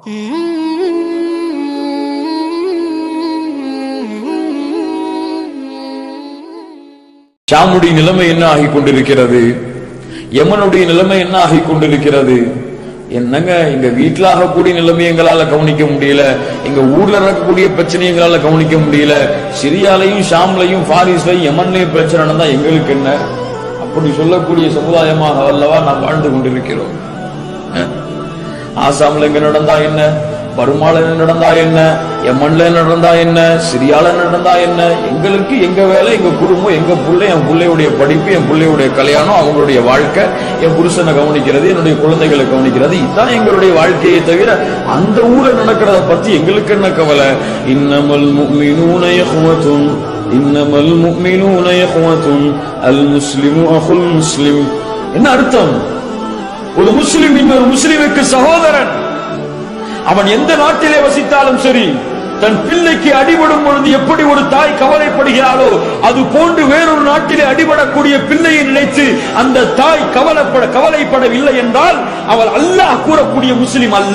ஷாமுடைய நிலைமை என்ன ஆகிக் கொண்டிருக்கிறது யமனுடைய நிலைமை என்ன ஆகிக் கொண்டிருக்கிறது என்னங்க எங்க வீட்டுல ஆகக்கூடிய நிலைமை எங்களால கவனிக்க முடியல எங்க ஊர்ல நடக்கக்கூடிய பிரச்சனை எங்களால கவனிக்க முடியல சிரியாலையும் ஷாம்லையும் பாரிஸ்லையும் யமன்லையும் பிரச்சனை நடந்தா எங்களுக்கு என்ன அப்படி சொல்லக்கூடிய சமுதாயமாக அல்லவா நாம் வாழ்ந்து கொண்டிருக்கிறோம் அஹ். ஆசாம்ல எங்க நடந்தா என்ன பருமால என்ன நடந்தா என்ன எமன்ல என்ன நடந்தா என்ன சிரியால என்ன நடந்தா என்ன எங்களுக்கு எங்க வேலை எங்க குடும்பம் எங்க புள்ளை என் பிள்ளையுடைய படிப்பு என் பிள்ளையுடைய கல்யாணம் அவங்களுடைய வாழ்க்கை என் புருஷனை கவனிக்கிறது என்னுடைய குழந்தைகளை கவனிக்கிறது இதுதான் எங்களுடைய வாழ்க்கையை தவிர அந்த ஊர்ல நடக்கிறத பத்தி எங்களுக்கு என்ன கவலை இன்னமல் முஃமினூன இஹ்வத்துன் இன்னமல் முஃமினூன இஹ்வத்துன் அல் முஸ்லிமு அஹுல் முஸ்லிம் என்ன அர்த்தம் ஒரு முஸ்லிம் இன்னொரு முஸ்லிமுக்கு சகோதரன் அவன் எந்த நாட்டிலே வசித்தாலும் சரி தன் பிள்ளைக்கு அடிபடும் பொழுது எப்படி ஒரு தாய் கவலைப்படுகிறாளோ அது போன்று வேறொரு நாட்டிலே அடிபடக்கூடிய பிள்ளையை நினைத்து அந்த தாய் கவலைப்பட கவலைப்படவில்லை என்றால் அவள் அல்லாஹ் கூறக்கூடிய முஸ்லிம் அல்ல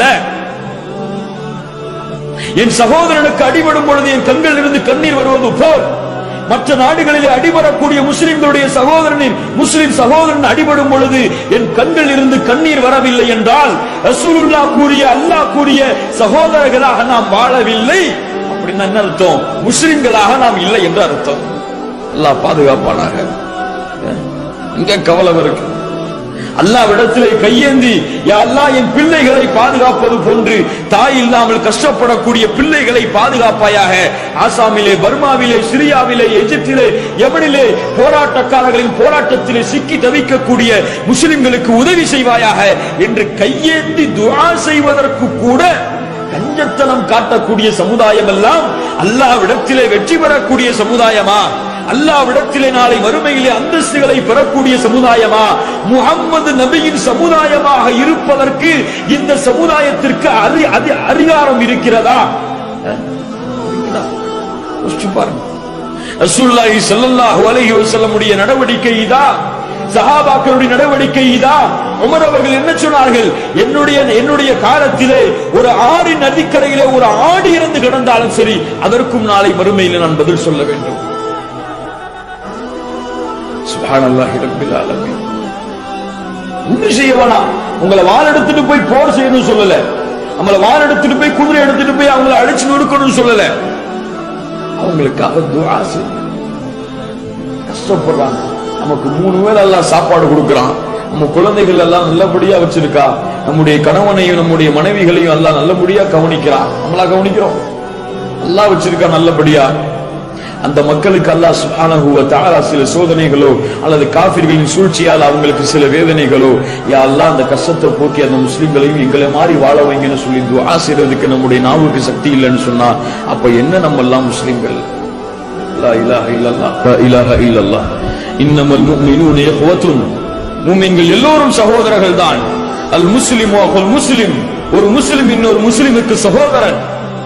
என் சகோதரனுக்கு அடிபடும் பொழுது என் கண்களில் இருந்து கண்ணீர் வருவது போல் மற்ற நாடுகளிலே அடிபடக்கூடிய முஸ்லிம்களுடைய சகோதரனின் முஸ்லிம் சகோதரன் அடிபடும் பொழுது என் கண்களில் இருந்து கண்ணீர் வரவில்லை என்றால் ரசூலுல்லா கூறிய அல்லாஹ் கூறிய சகோதரர்களாக நாம் வாழவில்லை அப்படின்னு என்ன அர்த்தம் முஸ்லிம்களாக நாம் இல்லை என்று அர்த்தம் அல்லாஹ் பாதுகாப்பானாக இங்க கவலை இருக்கு அல்லாவிடத்திலே கையேந்தி யா அல்லாஹ் என் பிள்ளைகளை பாதுகாப்பது போன்று தாய் இல்லாமல் கஷ்டப்படக்கூடிய பிள்ளைகளை பாதுகாப்பாயாக ஆசாமிலே பர்மாவிலே சிரியாவிலே எகிப்திலே எவனிலே போராட்டக்காரர்களின் போராட்டத்திலே சிக்கி தவிக்கக்கூடிய முஸ்லிம்களுக்கு உதவி செய்வாயாக என்று கையேந்தி துஆ செய்வதற்கு கூட கஞ்சத்தனம் காட்டக்கூடிய சமுதாயம் எல்லாம் அல்லாவிடத்திலே வெற்றி பெறக்கூடிய சமுதாயமா அல்லாவிடத்திலே நாளை மறுமையிலே அந்தஸ்துகளை பெறக்கூடிய சமுதாயமா முகம்மது நபியின் சமுதாயமாக இருப்பதற்கு இந்த சமுதாயத்திற்கு அறி அதி- அதிகாரம் இருக்கிறதா அஹ்? இருக்குதா? யோசிச்சு பாருங்க ரசூலுல்லாஹி ஸல்லல்லாஹு அலைஹி வஸல்லமுடைய நடவடிக்கை இதா சஹாபாக்களுடைய நடவடிக்கை இதா உமர் அவர்கள் என்ன சொன்னார்கள் என்னுடைய என்னுடைய காலத்திலே ஒரு ஆறு நதிக்கரையிலே ஒரு ஆடு இறந்து கிடந்தாலும் சரி அதற்கும் நாளை மறுமையிலே நான் பதில் சொல்ல வேண்டும் சுப்ஹானல்லாஹி ரப்பில் ஆலமீன் ஒண்ணு செய்ய வேணாம் உங்களை வாள் எடுத்துட்டு போய் போர் செய்யணும்னு சொல்லல நம்மள வாள் எடுத்துட்டு போய் குதிரை எடுத்துட்டு போய் அவங்கள அழிச்சு நொடுக்கணும்னு சொல்லல அவங்களுக்காக துஆ செய்யுங்க கஷ்டப்படுறாங்க நமக்கு மூணு வேளை எல்லாம் சாப்பாடு கொடுக்கறான் நம்ம குழந்தைகள் எல்லாம் நல்லபடியா வச்சிருக்கா நம்முடைய கணவனையும் நம்முடைய மனைவிகளையும் எல்லாம் நல்லபடியா கவனிக்கிறான் நம்மளா கவனிக்கிறோம் அல்லாஹ் வச்சிருக்கா நல்லபடியா அந்த மக்களுக்கு அல்லாஹ் சுப்ஹானஹு வ தஆலா சில சோதனைகளோ அல்லது காஃபிர்களின் சூழ்ச்சியால் அவங்களுக்கு சில வேதனைகளோ யா அல்லாஹ் அந்த கஷ்டத்தை போக்கி அந்த முஸ்லிம்களையும் எங்களை மாதிரி வாழ வைங்கன்னு சொல்லி துஆ செய்யறதுக்கு நம்முடைய நாவுக்கு சக்தி இல்லைன்னு சொன்னா அப்ப என்ன நம்ம எல்லாம் முஸ்லிம்கள் லா இலாஹ இல்லல்லாஹ் லா இலாஹ இல்லல்லாஹ் இன்னமல் முஃமினூன இஹ்வத்துன் மூமின்கள் எல்லோரும் சகோதரர்கள் தான் அல் முஸ்லிமு அகுல் முஸ்லிம் ஒரு முஸ்லிம் இன்னொரு முஸ்லிமுக்கு சகோதரன்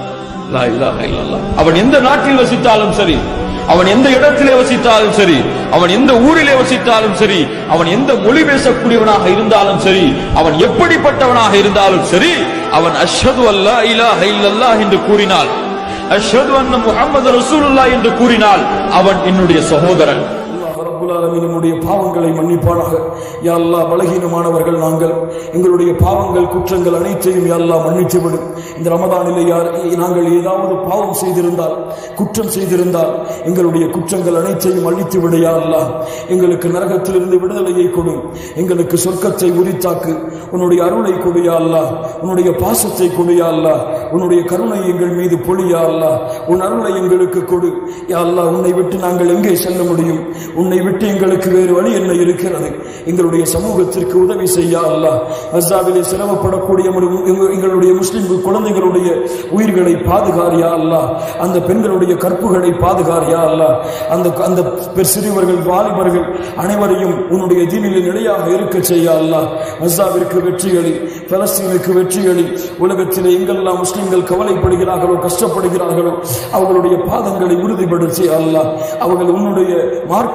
லா இலாஹ இல்லல்லாஹ் அவன் எந்த நாட்டில் வசித்தாலும் சரி அவன் எந்த இடத்திலே வசித்தாலும் சரி அவன் எந்த ஊரிலே வசித்தாலும் சரி அவன் எந்த மொழி பேசக்கூடியவனாக இருந்தாலும் சரி அவன் எப்படிப்பட்டவனாக இருந்தாலும் சரி அவன் அஷ்ஹது அல்லா இலாஹ இல்லல்லாஹ் என்று கூறினால் அஷ்ஹது அன்ன முஹம்மது ரசூலுல்லாஹ் என்று கூறினால் அவன் என்னுடைய சகோதரன் அல்லாஹ் ரப்புல் ஆலமீன் நம்முடைய பாவங்களை மன்னிப்பானாக யா அல்லாஹ் பலகீனமானவர்கள் நாங்கள் எங்களுடைய பாவங்கள் குற்றங்கள் அனைத்தையும் யா அல்லாஹ் மன்னித்து விடும் இந்த ரமதானிலே யார் நாங்கள் ஏதாவது பாவம் செய்திருந்தால் குற்றம் செய்திருந்தால் எங்களுடைய குற்றங்கள் அனைத்தையும் அழித்து விடு யா அல்லாஹ் எங்களுக்கு நரகத்திலிருந்து விடுதலையை கொடு எங்களுக்கு சொர்க்கத்தை உரித்தாக்கு உன்னுடைய அருளை கொடு யா அல்லாஹ் உன்னுடைய பாசத்தை கொடு யா அல்லாஹ் உன்னுடைய கருணை எங்கள் மீது பொழி யா அல்லாஹ் உன் அருளை எங்களுக்கு கொடு யா அல்லாஹ் உன்னை விட்டு நாங்கள் எங்கே செல்ல முடியும் உன்னை விட்டு எங்களுக்கு வேறு வழி என்ன இருக்கிறது எங்களுடைய சமூகத்திற்கு உதவி செய்ய அல்லாஹ் அஸ்ஸாவிலே சிரமப்படக்கூடிய எங்களுடைய- எங்க- எங்களுடைய முஸ்லிம் குழந்தைகளுடைய உயிர்களை பாதுகாரியா அல்லாஹ் அந்த பெண்களுடைய கற்புகளை பாதுகாரியா அல்லாஹ் அந்த அந்த பெர் சிறுவர்கள் வாலிபர்கள் அனைவரையும் உன்னுடைய தீனில் நிலையாக இருக்க செய்ய அல்லாஹ் அஸ்ஸாவிற்கு வெற்றிகளி பலஸ்தீனுக்கு வெற்றிகளி உலகத்திலே எங்கெல்லாம் முஸ்லிம்கள் கவலைப்படுகிறார்களோ கஷ்டப்படுகிறார்களோ அவர்களுடைய பாதங்களை உறுதிப்படுத்தி அல்லாஹ் அவர்கள் உன்னுடைய மார்க்கத்தை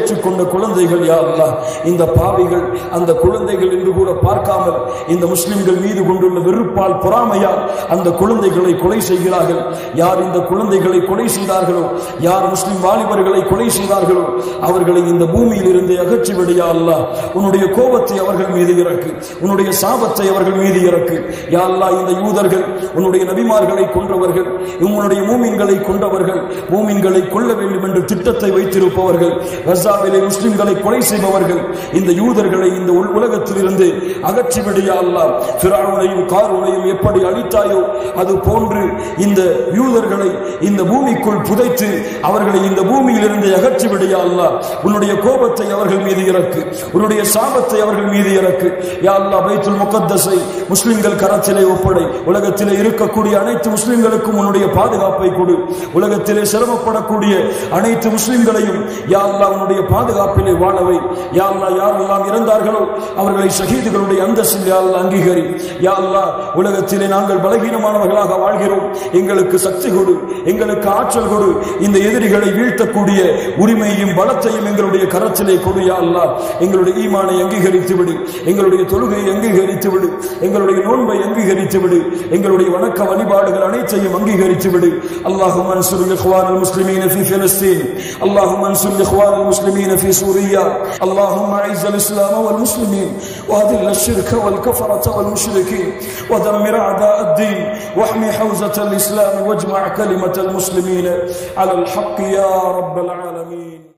ஏற்றுக்கொண்ட குழந்தைகள் யா அல்லாஹ் இந்த பாவிகள் அந்த குழந்தைகள் என்று கூட பார்க்காமல் இந்த முஸ்லிம்கள் மீது கொண்டுள்ள வெறுப்பால் பொறாமையால் அந்த குழந்தைகளை கொலை செய்கிறார்கள் யார் இந்த குழந்தைகளை கொலை செய்தார்களோ யார் முஸ்லிம் வாலிபர்களை கொலை செய்தார்களோ அவர்களை இந்த பூமியில் இருந்து அகற்றி விடியா அல்லாஹ் உன்னுடைய கோபத்தை அவர்கள் மீது இறக்கு உன்னுடைய சாபத்தை அவர்கள் மீது இறக்கு யா அல்லாஹ் இந்த யூதர்கள் உன்னுடைய நபிமார்களை கொன்றவர்கள் உன்னுடைய மூமின்களை கொண்டவர்கள் மூமின்களை கொல்ல வேண்டும் என்று திட்டத்தை வைத்திருப்பவர்கள் கசாவிலே முஸ்லிம்களை கொலை செய்பவர்கள் இந்த யூதர்களை இந்த உல்- உலகத்திலிருந்து அகற்றிவிடியா அல்லாஹ் ஃபிரௌனையும் காரூனையும் எப்படி அழித்தாயோ அது போன்று இந்த யூதர்களை இந்த பூமிக்குள் புதைத்து அவர்களை இந்த பூமியிலிருந்து அகற்றிவிடியா அல்லாஹ் உன்னுடைய கோபத்தை அவர்கள் மீது இறக்கு உன்னுடைய சாபத்தை அவர்கள் மீது இறக்கு யா அல்லாஹ் பைத்துல் முகத்தஸை முஸ்லிம்கள் கரத்திலே ஒப்படை உலகத்திலே இருக்கக்கூடிய அனைத்து முஸ்லிம்களுக்கும் உன்னுடைய பாதுகாப்பை கொடு உலகத்திலே சிரமப்படக்கூடிய அனைத்து முஸ்லிம்களையும் யா அல்லாஹ் உன்னுடைய பாதுகாப்பிலே வாழவை யா அல்லாஹ் யாரெல்லாம் இறந்தார்களோ அவர்களை ஷஹீதுகளுடைய அந்தஸ்தில் யா அல்லாஹ் அங்கீகரி யா அல்லாஹ் உலகத்திலே நாங்கள் பலகீனமானவர்களாக வாழ்கிறோம் எங்களுக்கு சக்தி கொடு எங்களுக்கு ஆற்றல் கொடு இந்த எதிரிகளை வீழ்த்தக்கூடிய உரிமையும் பலத்தையும் எங்களுடைய கரத்திலே கொடு யா அல்லாஹ் எங்களுடைய ஈமானை அங்கீகரித்து விடு எங்களுடைய தொழுகையை அங்கீகரித்து விடு எங்களுடைய நோன்பை அங்கீகரித்து விடு எங்களுடைய வணக்க வழிபாடுகள் அனைத்தையும் அங்கீகரித்து விடு அல்லாஹும் அன்சுர் இخوان المسلمين في فلسطين اللهم انصر الاخوان المسلمين في سوريا اللهم اعز الاسلام والمسلمين واذل الشرك والكفرة والمشركين ودمر اعداء الدين واحمي حوزة الاسلام واجمع كلمة المسلمين على الحق يا رب العالمين